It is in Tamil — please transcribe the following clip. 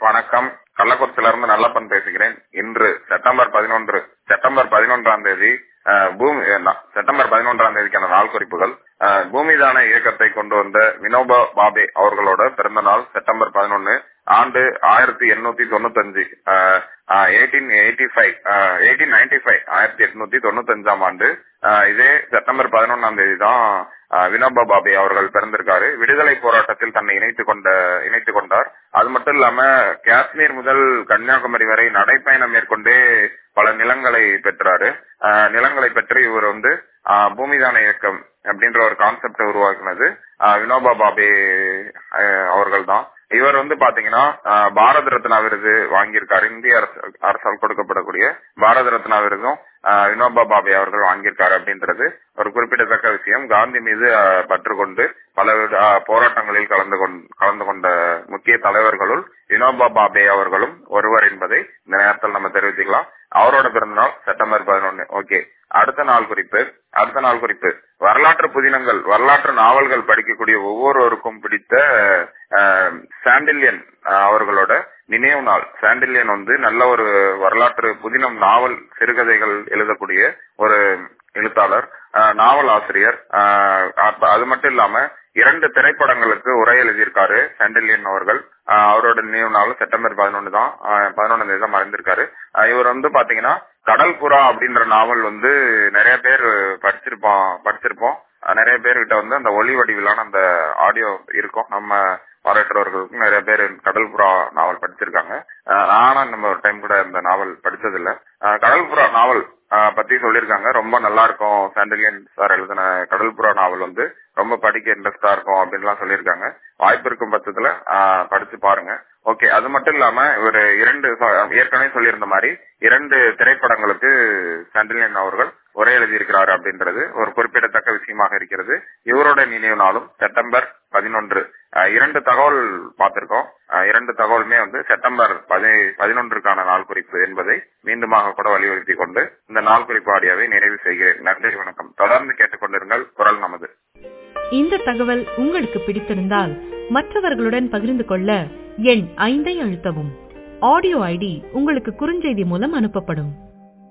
வணக்கம் கள்ளக்குறிச்சியில இருந்து நல்லப்பன் பேசுகிறேன் இன்று செப்டம்பர் பதினொன்று செப்டம்பர் பதினொன்றாம் தேதி அஹ், பூமி அஹ், செப்டம்பர் பதினொன்றாம் தேதிக்கான நாள் குறிப்புகள் அஹ், பூமிதான இயக்கத்தை கொண்டு வந்த வினோபா பாபே அவர்களோட பிறந்த நாள் செப்டம்பர் பதினொன்னு ஆண்டு ஆயிரத்தி எண்ணூத்தி தொண்ணூத்தஞ்சு eighteen eighty five eighteen ninety five ஆயிரத்தி எட்நூத்தி தொண்ணூத்தஞ்சாம் ஆண்டு அஹ், இதே செப்டம்பர் பதினொன்னாம் தேதி தான் அஹ், வினோபா பாபே அவர்கள் பிறந்திருக்காரு விடுதலை போராட்டத்தில் தன்னை இணைத்துக் கொண்ட இணைத்துக் கொண்டார் அது மட்டும் இல்லாம காஷ்மீர் முதல் கன்னியாகுமரி வரை நடைப்பயணம் மேற்கொண்டே பல நிலங்களை பெற்றாரு அஹ், நிலங்களை பெற்று இவர் வந்து அஹ், பூமிதான இயக்கம் அப்படின்ற ஒரு கான்செப்டை உருவாக்குனது அஹ், வினோபா பாபே அவர்கள் தான் இவர் வந்து பாத்தீங்கன்னா அஹ், பாரத ரத்னா விருது வாங்கியிருக்காரு இந்திய அரசு அரசால் கொடுக்கப்படக்கூடிய பாரத ரத்னா விருதும் அஹ், வினோபா பாபே அவர்கள் வாங்கியிருக்காரு அப்படின்றது ஒரு குறிப்பிடத்தக்க விஷயம் காந்தி மீது அஹ், பற்று கொண்டு பல வித- அஹ், போராட்டங்களில் கலந்து கொண்- கலந்து கொண்ட முக்கிய தலைவர்களுள் வினோபா பாபே அவர்களும் ஒருவர் என்பதை இந்த நேரத்தில் நம்ம தெரிவிச்சுக்கலாம் அவரோட பிறந்தநாள் செப்டம்பர் பதினொன்னு ஓகே அடுத்த நாள் குறிப்பு அடுத்த நாள் குறிப்பு வரலாற்று புதினங்கள் வரலாற்று நாவல்கள் படிக்கக்கூடிய ஒவ்வொருவருக்கும் பிடித்த அஹ், சாண்டில்யன் அஹ், அவர்களோட நினைவு நாள் சாண்டில்யன் வந்து நல்ல ஒரு வரலாற்று புதினம் நாவல் சிறுகதைகள் எழுதக்கூடிய ஒரு எழுத்தாளர் அஹ், நாவல் ஆசிரியர் அஹ், அப்ப அது மட்டும் இல்லாம இரண்டு திரைப்படங்களுக்கு உரை எழுதியிருக்காரு சாண்டில்யன் அவர்கள் அஹ், அவரோட நினைவு நாள் செப்டம்பர் பதினொன்னு தான் பதினொன்னு தேதி தான் மறைந்திருக்காரு அஹ், இவர் வந்து பாத்தீங்கன்னா கடல் புறா அப்படின்ற நாவல் வந்து நிறைய பேர் படிச்சிருப்போம் படிச்சிருப்போம் அஹ், நிறைய பேர்கிட்ட வந்து அந்த ஒளி வடிவிலான அந்த ஆடியோ இருக்கும் நம்ம பாராட்டுறவர்களுக்கும் நிறைய பேர் கடல் புறா நாவல் படிச்சிருக்காங்க அஹ், நானும் நம்ம ஒரு டைம் கூட இந்த நாவல் படிச்சதில்ல அஹ், கடல் புறா நாவல் அஹ், பத்தி சொல்லியிருக்காங்க ரொம்ப நல்லா இருக்கும் சாண்டிலியன் சார் எழுதின கடல் புறா நாவல் வந்து ரொம்ப படிக்க இன்ட்ரெஸ்டா இருக்கும் அப்படின்லாம் சொல்லியிருக்காங்க வாய்ப்பு இருக்கும் பட்சத்துல அஹ், படிச்சு பாருங்க ஓகே அது மட்டும் இல்லாம இவர் இரண்டு சொ- ஏற்கனவே சொல்லியிருந்த மாதிரி இரண்டு திரைப்படங்களுக்கு சாண்டிலியன் அவர்கள் உரை எழுதியிருக்கிறாரு அப்படின்றது ஒரு குறிப்பிடத்தக்க விஷயமாக இருக்கிறது இவரோட நினைவு நாளும் செப்டம்பர் பதினொன்று அஹ், இரண்டு தகவல் பார்த்திருக்கோம் அஹ், இரண்டு தகவலுமே வந்து செப்டம்பர் பதி- பதினொன்றுக்கான நாள் குறிப்பு என்பதை மீண்டுமாக கூட வலியுறுத்தி கொண்டு இந்த நாள் குறிப்பு ஆடியோவை நிறைவு செய்கிறேன் நன்றி வணக்கம் தொடர்ந்து கேட்டுக்கொண்டிருங்கள் குரல் நமது இந்த தகவல் உங்களுக்கு பிடித்திருந்தால் மற்றவர்களுடன் பகிர்ந்து கொள்ள எண் ஐந்தை அழுத்தவும் ஆடியோ ஐடி உங்களுக்கு குறுஞ்செய்தி மூலம் அனுப்பப்படும்